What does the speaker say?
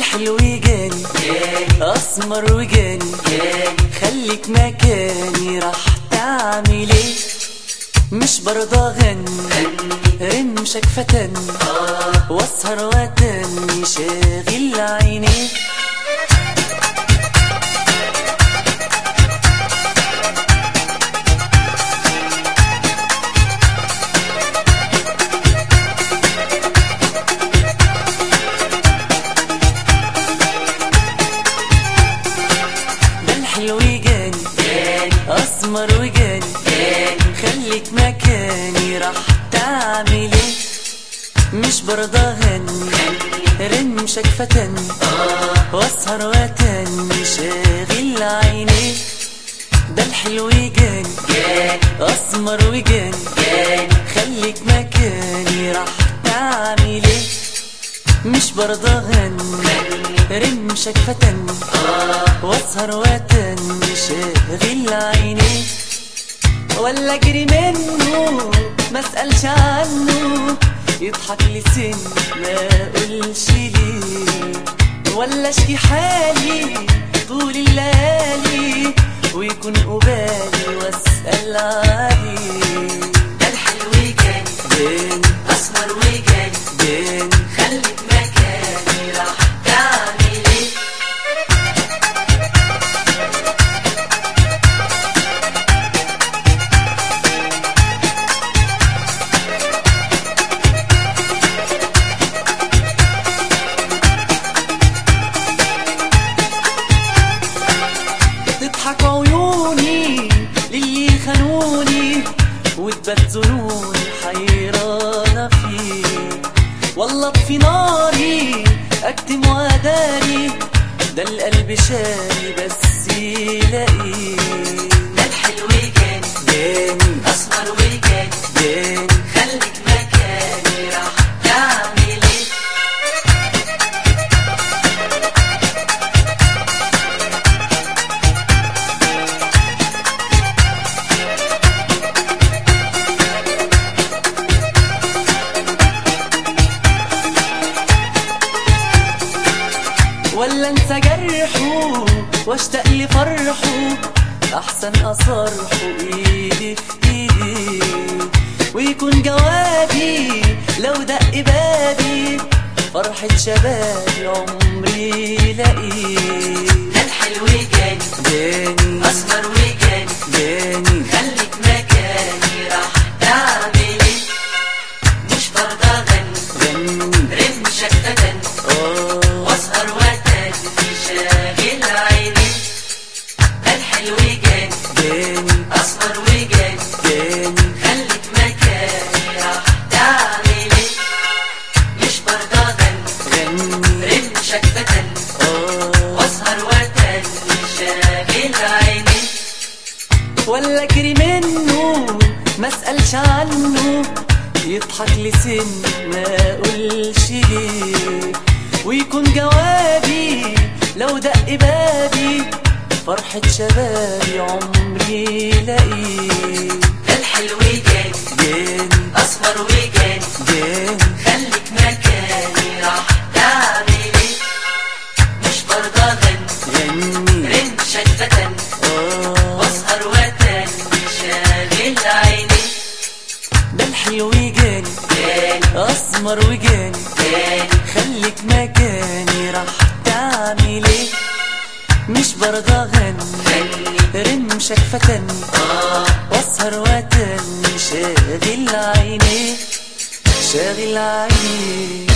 الحلو جاني اسمر وجاني خليك مكاني راح تعمل ايه مش برضى اغني رمشك فتني واسهر واتني شاغل عيني ده الحلو جاني اسمر وجاني خليك مكاني راح تعمل ايه مش برضى اغني رمشك فتني واسهر واتني شاغل عيني ده الحلو جاني اسمر وجاني خليك مكاني راح تعمل ايه مش برضى اغني رمشك فتني واسهر واتني شاغل عيني ولا اجري منه ما اسالش عنه يضحك لسن ما اقولش ليه ولا اشكي حالي طول الليالي ويكون قبالي واسال عليه ده الحلو جاني بين اسمر وجاني بين خليك مكاني راح تعمل ايه تضحك عيوني للي خانوني وتبات ظنوني حيرانة فيه والله اطفي ناري اكتم واداري ده القلب شاري بس يلاقيه ده الحلو جاني جاني اسمر وجاني جاني خليك مكاني راح تعمل ايه ولا انسى جرحه واشتاق لفرحه احسن اصرحه ايدي في ايدي ويكون جوابي لو دق بابي فرحة شبابي عمري لاقيه ده الحلو جاني جاني اسمر وجاني جاني خليك مكاني راح تعمل ايه مش برضى اغني غني رمشك فتني اه واسهر واتني شاغل عيني ده الحلو جاني جاني اسمر وجاني جاني خليك مكاني راح تعمل ايه مش برضى اغني غني رمشك فتني اه واسهر واتني شاغل عيني ولا اجري منه ما اسالش عنه يضحك لسن ما اقولش ليه ويكون جوابي لو دق بابي فرحة شبابي عمري لاقيه ده الحلو جاني جاني اسمر وجاني جاني خليك مكاني راح تعمل ايه مش برضى اغني غني رمشك فتني اه واسهر واتني شاغل عيني ده الحلو جاني جاني اسمر وجاني جاني خليك مكاني راح تعمل ايه مش برضى اغني غني رمشك فتني اه واسهر واتني شاغل عيني شاغل عيني